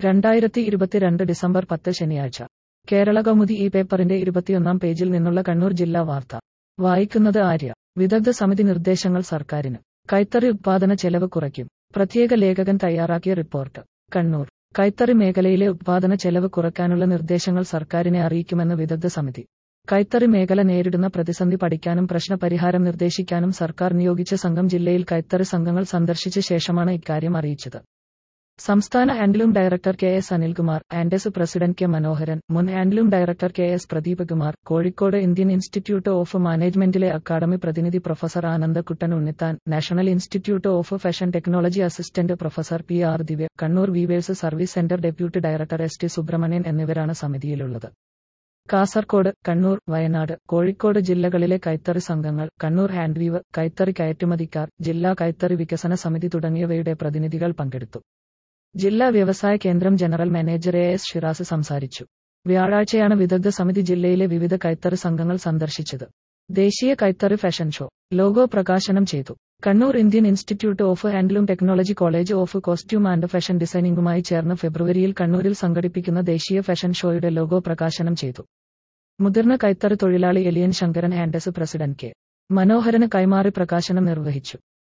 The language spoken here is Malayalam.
രണ്ടായിരത്തി ഇരുപത്തിരണ്ട് ഡിസംബർ പത്ത് ശനിയാഴ്ച കേരള കൗമുദി ഈ പേപ്പറിന്റെ ഇരുപത്തിയൊന്നാം പേജിൽ നിന്നുള്ള കണ്ണൂർ ജില്ലാ വാർത്ത വായിക്കുന്നത് ആര്യ വിദഗ്ധ സമിതി നിർദ്ദേശങ്ങൾ സർക്കാരിന് കൈത്തറി ഉത്പാദന ചെലവ് കുറയ്ക്കും പ്രത്യേക ലേഖകൻ തയ്യാറാക്കിയ റിപ്പോർട്ട് കണ്ണൂർ കൈത്തറി മേഖലയിലെ ഉത്പാദന ചെലവ് കുറയ്ക്കാനുള്ള നിർദ്ദേശങ്ങൾ സർക്കാരിനെ അറിയിക്കുമെന്ന് വിദഗ്ധ സമിതി കൈത്തറി മേഖല നേരിടുന്ന പ്രതിസന്ധി പഠിക്കാനും പ്രശ്നപരിഹാരം നിർദ്ദേശിക്കാനും സർക്കാർ നിയോഗിച്ച സംഘം ജില്ലയിൽ കൈത്തറി സംഘങ്ങൾ സന്ദർശിച്ച ശേഷമാണ് ഇക്കാര്യം അറിയിച്ചത് സംസ്ഥാന handloom director K S Anilkumar Hands president K Manoharan മുൻ handloom director K S Pradeep Kumar Kozhikode Indian Institute of മാനേജ്മെന്റിലെ അക്കാദമി പ്രതിനിധി professor Anandakuttan Unnithan National Institute of Fashion Technology assistant professor P R Divya Kannur weavers service centre deputy director S T Subramanian എന്നിവരാണ് സമിതിയിലുള്ളത് കാസർകോട് കണ്ണൂർ വയനാട് കോഴിക്കോട് ജില്ലകളിലെ കൈത്തറി സംഘങ്ങൾ കണ്ണൂർ ഹാൻഡ്വീവ് കൈത്തറി കയറ്റുമതിക്കാർ ജില്ലാ കൈത്തറി വികസന സമിതി തുടങ്ങിയവയുടെ പ്രതിനിധികൾ പങ്കെടുത്തു ജില്ലാ വ്യവസായ കേന്ദ്രം general manager A S Shiraz സംസാരിച്ചു വ്യാഴാഴ്ചയാണ് വിദഗ്ധ സമിതി ജില്ലയിലെ വിവിധ കൈത്തറി സംഘങ്ങൾ സന്ദർശിച്ചത് ദേശീയ കൈത്തറി ഫാഷൻ ഷോ ലോഗോ പ്രകാശനം ചെയ്തു Kannur Indian Institute of Handloom Technology College of Costume and Fashion ഡിസൈനിംഗുമായി ചേർന്ന് ഫെബ്രുവരിയിൽ കണ്ണൂരിൽ സംഘടിപ്പിക്കുന്ന ദേശീയ ഫാഷൻ ഷോയുടെ ലോഗോ പ്രകാശനം ചെയ്തു മുതിർന്ന കൈത്തറി തൊഴിലാളി Eliyan Sankaran Hands president K മനോഹരന് കൈമാറി പ്രകാശനം നിർവഹിച്ചു